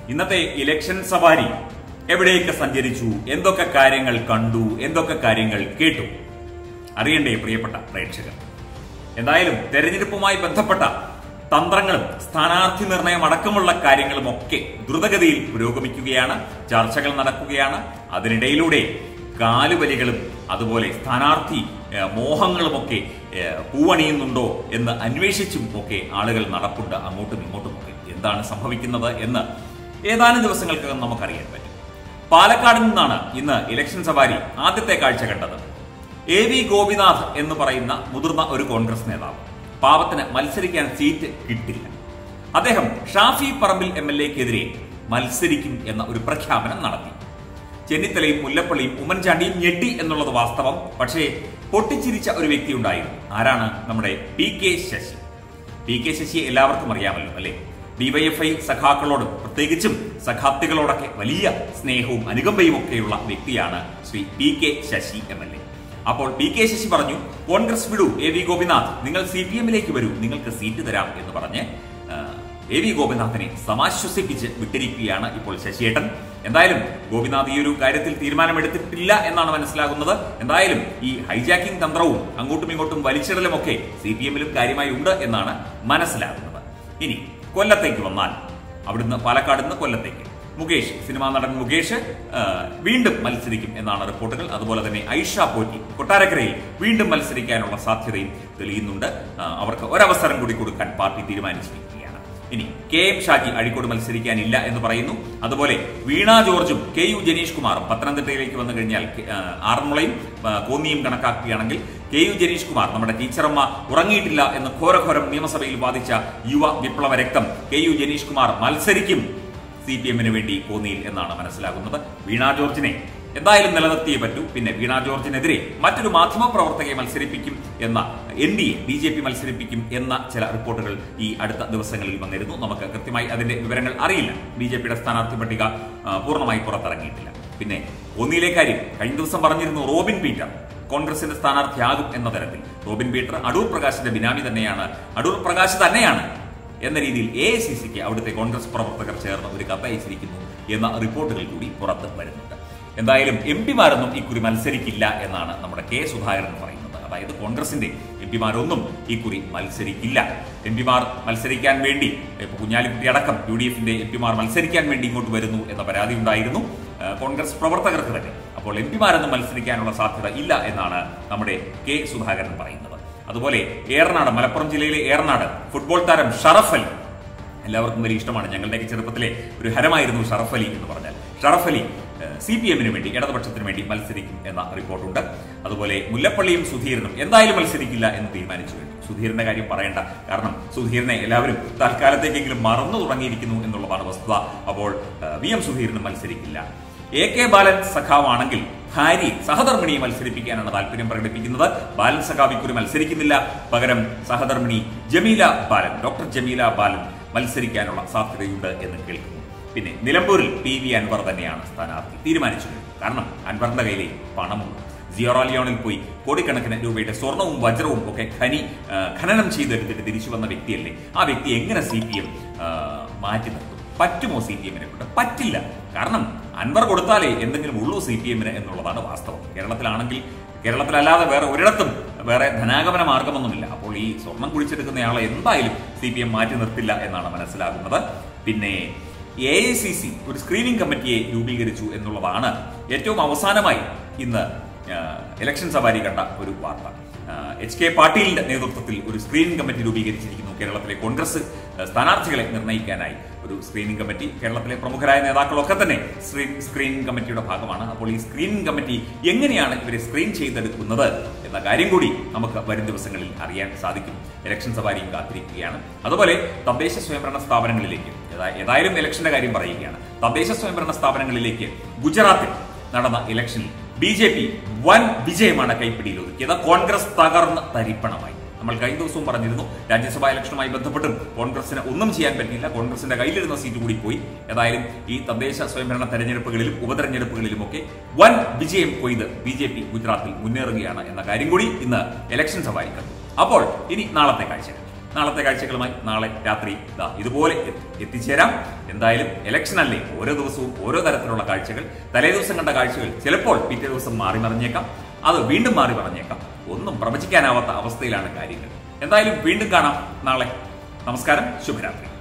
ഇന്നത്തെ ഇലക്ഷൻ സവാരി എവിടെയൊക്കെ സഞ്ചരിച്ചു എന്തൊക്കെ കാര്യങ്ങൾ കണ്ടു എന്തൊക്കെ കാര്യങ്ങൾ കേട്ടു അറിയണ്ടേ പ്രിയപ്പെട്ട പ്രേക്ഷകർ എന്തായാലും തെരഞ്ഞെടുപ്പുമായി ബന്ധപ്പെട്ട തന്ത്രങ്ങളും സ്ഥാനാർത്ഥി നിർണയം അടക്കമുള്ള കാര്യങ്ങളും ഒക്കെ ദ്രുതഗതിയിൽ പുരോഗമിക്കുകയാണ് ചർച്ചകൾ നടക്കുകയാണ് അതിനിടയിലൂടെ കാലുവലികളും അതുപോലെ സ്ഥാനാർത്ഥി ഏഹ്, മോഹങ്ങളുമൊക്കെ ഏഹ്, പൂവണിയുന്നുണ്ടോ എന്ന് അന്വേഷിച്ചും ഒക്കെ ആളുകൾ നടപ്പുണ്ട് അങ്ങോട്ടും ഇങ്ങോട്ടും ഒക്കെ എന്താണ് സംഭവിക്കുന്നത് എന്ന് ഏതാനും ദിവസങ്ങൾക്കകം നമുക്കറിയാൻ പറ്റും പാലക്കാട് നിന്നാണ് ഇന്ന് ഇലക്ഷൻ സവാരി ആദ്യത്തെ കാഴ്ച കണ്ടത് എ വി ഗോപിനാഥ് എന്ന് പറയുന്ന മുതിർന്ന ഒരു കോൺഗ്രസ് നേതാവ് പാവത്തിന് മത്സരിക്കാൻ സീറ്റ് കിട്ടില്ല അദ്ദേഹം ഷാഫി പറമ്പിൽ എം എൽ എക്കെതിരെ മത്സരിക്കും എന്ന ഒരു പ്രഖ്യാപനം നടത്തി ചെന്നിത്തലയും മുല്ലപ്പള്ളിയും ഉമ്മൻചാണ്ടിയും ഞെട്ടി എന്നുള്ളത് വാസ്തവം പക്ഷേ പൊട്ടിച്ചിരിച്ച ഒരു വ്യക്തി ഉണ്ടായിരുന്നു ആരാണ് നമ്മുടെ P K Sasi P K ശശിയെ എല്ലാവർക്കും അറിയാമല്ലോ അല്ലെ ഡിവൈഎഫ്ഐ സഖാക്കളോടും പ്രത്യേകിച്ചും സഖാപ്തികളോടൊക്കെ വലിയ സ്നേഹവും അനുകമ്പയും ഒക്കെയുള്ള വ്യക്തിയാണ് Shri P K Sasi M L A അപ്പോൾ പി കെ ശശി പറഞ്ഞു കോൺഗ്രസ് വിടൂ എ വി ഗോപിനാഥ് നിങ്ങൾ സി പി എമ്മിലേക്ക് വരൂ നിങ്ങൾക്ക് സീറ്റ് തരാം എന്ന് പറഞ്ഞ് ആ, എ വി ഗോപിനാഥിനെ സമാശ്വസിപ്പിച്ച് വിട്ടിരിക്കുകയാണ് ഇപ്പോൾ ശശിയേട്ടൻ എന്തായാലും ഗോപിനാഥ് ഈ ഒരു കാര്യത്തിൽ തീരുമാനമെടുത്തിട്ടില്ല എന്നാണ് മനസ്സിലാകുന്നത് എന്തായാലും ഈ ഹൈജാക്കിംഗ് തന്ത്രവും അങ്ങോട്ടും ഇങ്ങോട്ടും വലിച്ചിടലും ഒക്കെ സി പി എമ്മിലും കാര്യമായി ഉണ്ട് എന്നാണ് മനസ്സിലാകുന്നത് ഇനി കൊല്ലത്തേക്ക് വന്നാൽ അവിടുന്ന് പാലക്കാട് നിന്ന് കൊല്ലത്തേക്ക് മുകേഷ് സിനിമാ നടൻ മുകേഷ് ആ, വീണ്ടും മത്സരിക്കും എന്നാണ് റിപ്പോർട്ടുകൾ അതുപോലെ തന്നെ ഐഷ പോറ്റി കൊട്ടാരക്കരയിൽ വീണ്ടും മത്സരിക്കാനുള്ള സാധ്യതയും തെളിയുന്നുണ്ട് ആ, അവർക്ക് ഒരവസരം കൂടി കൊടുക്കാൻ പാർട്ടി തീരുമാനിച്ചിരിക്കുകയാണ് ഇനി കെ എം ഷാജി അഴിക്കോട് മത്സരിക്കാനില്ല എന്ന് പറയുന്നു അതുപോലെ വീണ ജോർജും കെ യു ജനീഷ് കുമാറും പത്തനംതിട്ടയിലേക്ക് വന്നു കഴിഞ്ഞാൽ കെ- ആ, ആറന്മുളയും ആ, കോന്നിയും കണക്കാക്കുകയാണെങ്കിൽ കെ യു ജനീഷ് കുമാർ നമ്മുടെ ടീച്ചറമ്മ ഉറങ്ങിയിട്ടില്ല എന്ന് ഘോരഘോരം നിയമസഭയിൽ വാദിച്ച യുവ വിപ്ലവ രക്തം കെ യു ജനീഷ് കുമാർ മത്സരിക്കും സി പി എമ്മിന് വേണ്ടി കോന്നിയിൽ എന്നാണ് മനസ്സിലാകുന്നത് വീണ ജോർജിനെ എന്തായാലും നിലനിർത്തിയേ പറ്റൂ പിന്നെ വീണ ജോർജിനെതിരെ മറ്റൊരു മാധ്യമ പ്രവർത്തകയെ മത്സരിപ്പിക്കും എന്ന N D A B J P മത്സരിപ്പിക്കും എന്ന ചില റിപ്പോർട്ടുകൾ ഈ അടുത്ത ദിവസങ്ങളിൽ വന്നിരുന്നു നമുക്ക് കൃത്യമായി അതിന്റെ വിവരങ്ങൾ അറിയില്ല ബി ജെ പിയുടെ സ്ഥാനാർത്ഥി പട്ടിക ആ, പൂർണ്ണമായി പുറത്തിറങ്ങിയിട്ടില്ല പിന്നെ ഒന്നിലെ കാര്യം കഴിഞ്ഞ ദിവസം പറഞ്ഞിരുന്നു റോബിൻ പീറ്റർ കോൺഗ്രസിന്റെ സ്ഥാനാർത്ഥിയാകും എന്ന തരത്തിൽ റോബിൻ പീറ്റർ അടൂർ പ്രകാശിന്റെ ബിനാമി തന്നെയാണ് അടൂർ പ്രകാശ് തന്നെയാണ് എന്ന രീതിയിൽ എ ഐ സി സിക്ക് അവിടുത്തെ കോൺഗ്രസ് പ്രവർത്തകർ ചേർന്ന് ഒരു കത്തയച്ചിരിക്കുന്നു എന്ന റിപ്പോർട്ടുകൾ കൂടി പുറത്ത് വരുന്നുണ്ട് എന്തായാലും എം പിമാരൊന്നും ഇക്കുറി മത്സരിക്കില്ല എന്നാണ് നമ്മുടെ കെ സുധാകരൻ പറയുന്നത് അതായത് കോൺഗ്രസിന്റെ എം പിമാരൊന്നും ഇക്കുറി മത്സരിക്കില്ല എം പിമാർ മത്സരിക്കാൻ വേണ്ടി ഇപ്പൊ കുഞ്ഞാലിക്കുട്ടി അടക്കം യു ഡി എഫിന്റെ എം പിമാർ മത്സരിക്കാൻ വേണ്ടി ഇങ്ങോട്ട് വരുന്നു എന്ന പരാതി ഉണ്ടായിരുന്നു ആ, കോൺഗ്രസ് പ്രവർത്തകർക്ക് തന്നെ അപ്പോൾ എം പിമാരൊന്നും മത്സരിക്കാനുള്ള സാധ്യത ഇല്ല എന്നാണ് നമ്മുടെ കെ സുധാകരൻ പറയുന്നത് അതുപോലെ ഏറനാട് മലപ്പുറം ജില്ലയിലെ ഏറനാട് ഫുട്ബോൾ താരം ഷറഫ് അലി എല്ലാവർക്കും വലിയ ഇഷ്ടമാണ് ഞങ്ങളുടെയൊക്കെ ചെറുപ്പത്തിലെ ഒരു ഹരമായിരുന്നു ഷറഫ് അലി എന്ന് പറഞ്ഞാൽ ഷറഫ് അലി സി പി എമ്മിന് വേണ്ടി ഇടതുപക്ഷത്തിന് വേണ്ടി മത്സരിക്കും എന്ന റിപ്പോർട്ടുണ്ട് അതുപോലെ മുല്ലപ്പള്ളിയും സുധീരനും എന്തായാലും മത്സരിക്കില്ല എന്ന് തീരുമാനിച്ചു കഴിഞ്ഞു സുധീരന്റെ കാര്യം പറയേണ്ട കാരണം സുധീരനെ എല്ലാവരും തൽക്കാലത്തേക്കെങ്കിലും മറന്നു തുടങ്ങിയിരിക്കുന്നു എന്നുള്ളതാണ് വസ്തുത അപ്പോൾ ഏഹ്, വി എം സുധീരനും മത്സരിക്കില്ല എ കെ ബാലൻ സഖാവാണെങ്കിൽ ഭാര്യ സഹധർമ്മിണിയെ മത്സരിപ്പിക്കാനാണ് താല്പര്യം പ്രകടിപ്പിക്കുന്നത് ബാലൻ സഖാവ് ഇക്കുറി മത്സരിക്കുന്നില്ല പകരം സഹധർമ്മിണി ജമീല ബാലൻ ഡോക്ടർ ജമീല ബാലൻ മത്സരിക്കാനുള്ള സാധ്യതയുണ്ട് എന്ന് കേൾക്കുന്നു പിന്നെ നിലമ്പൂരിൽ പി വി അൻവർ തന്നെയാണ് സ്ഥാനാർത്ഥി തീരുമാനിച്ചു കഴിഞ്ഞു കാരണം അൻവറിന്റെ കയ്യിലെ പണമുണ്ട് സിയോറാലിയോണിൽ പോയി കോടിക്കണക്കിന് രൂപയുടെ സ്വർണവും വജ്രവും ഒക്കെ ഖനി ആ, ഖനനം ചെയ്തെടുത്തിട്ട് തിരിച്ചു വന്ന വ്യക്തിയല്ലേ ആ വ്യക്തി എങ്ങനെ സി പി എം മാറ്റി നിർത്തും പറ്റുമോ സി പി എമ്മിനെ കൊണ്ട് പറ്റില്ല കാരണം അൻവർ കൊടുത്താലേ എന്തെങ്കിലും ഉള്ളൂ സി പി എമ്മിന് എന്നുള്ളതാണ് വാസ്തവം കേരളത്തിലാണെങ്കിൽ കേരളത്തിലല്ലാതെ വേറെ ഒരിടത്തും വേറെ ധനാഗമന മാർഗമൊന്നുമില്ല അപ്പോൾ ഈ സ്വർണം കുഴിച്ചെടുക്കുന്നയാളെ എന്തായാലും സി പി എം മാറ്റി നിർത്തില്ല എന്നാണ് മനസ്സിലാകുന്നത് പിന്നെ എ ഐ സി സി ഒരു സ്ക്രീനിംഗ് കമ്മിറ്റിയെ രൂപീകരിച്ചു എന്നുള്ളതാണ് ഏറ്റവും അവസാനമായി ഇന്ന് ആ, ഇലക്ഷൻ സവാരി കണ്ട ഒരു വാർത്ത ആ, എച്ച് കെ പാട്ടീലിന്റെ നേതൃത്വത്തിൽ ഒരു സ്ക്രീനിംഗ് കമ്മിറ്റി രൂപീകരിച്ചിരിക്കുന്നു കേരളത്തിലെ കോൺഗ്രസ് ആ, സ്ഥാനാർത്ഥികളെ നിർണ്ണയിക്കാനായി ഒരു സ്ക്രീനിംഗ് കമ്മിറ്റി കേരളത്തിലെ പ്രമുഖരായ നേതാക്കളൊക്കെ തന്നെ സ്ക്രീൻ- സ്ക്രീനിംഗ് കമ്മിറ്റിയുടെ ഭാഗമാണ് അപ്പോൾ ഈ സ്ക്രീനിംഗ് കമ്മിറ്റി എങ്ങനെയാണ് ഇവരെ സ്ക്രീൻ ചെയ്തെടുക്കുന്നത് എന്ന കാര്യം കൂടി നമുക്ക് വരും ദിവസങ്ങളിൽ അറിയാൻ സാധിക്കും ഇലക്ഷൻ സവാരിയും കാത്തിരിക്കുകയാണ് അതുപോലെ തദ്ദേശ സ്വയംഭരണ സ്ഥാപനങ്ങളിലേക്ക് ഏതാ- ഏതായാലും ഇലക്ഷന്റെ കാര്യം പറയുകയാണ് തദ്ദേശ സ്വയംഭരണ സ്ഥാപനങ്ങളിലേക്ക് ഗുജറാത്തിൽ നടന്ന ഇലക്ഷനിൽ ബി ജെ പി വൻ വിജയമാണ് കൈപ്പിടിയിൽ ഒതുക്കിയത് കോൺഗ്രസ് തകർന്ന് തരിപ്പണമായി നമ്മൾ കഴിഞ്ഞ ദിവസവും പറഞ്ഞിരുന്നു രാജ്യസഭാ ഇലക്ഷനുമായി ബന്ധപ്പെട്ടും കോൺഗ്രസിന് ഒന്നും ചെയ്യാൻ പറ്റിയില്ല കോൺഗ്രസിന്റെ കയ്യിലിരുന്ന സീറ്റ് കൂടി പോയി ഏതായാലും ഈ തദ്ദേശ സ്വയംഭരണ തെരഞ്ഞെടുപ്പുകളിലും ഉപതെരഞ്ഞെടുപ്പുകളിലുമൊക്കെ വൻ വിജയം കൊയ്ത് ബി ജെ പി ഗുജറാത്തിൽ മുന്നേറുകയാണ് എന്ന കാര്യം കൂടി ഇന്ന് ഇലക്ഷൻ സവാരി കണ്ടു അപ്പോൾ ഇനി നാളത്തെ കാഴ്ചകൾ നാളത്തെ കാഴ്ചകളുമായി നാളെ രാത്രി ദാ ഇതുപോലെ എത്തി- എത്തിച്ചേരാം എന്തായാലും ഇലക്ഷൻ അല്ലേ ഓരോ ദിവസവും ഓരോ തരത്തിലുള്ള കാഴ്ചകൾ തലേ ദിവസം കണ്ട കാഴ്ചകൾ ചിലപ്പോൾ പിറ്റേ ദിവസം മാറി മറിഞ്ഞേക്കാം അത് വീണ്ടും മാറി മറിഞ്ഞേക്കാം ഒന്നും പ്രവചിക്കാനാവാത്ത അവസ്ഥയിലാണ് കാര്യങ്ങൾ എന്തായാലും വീണ്ടും കാണാം നാളെ നമസ്കാരം ശുഭരാത്രി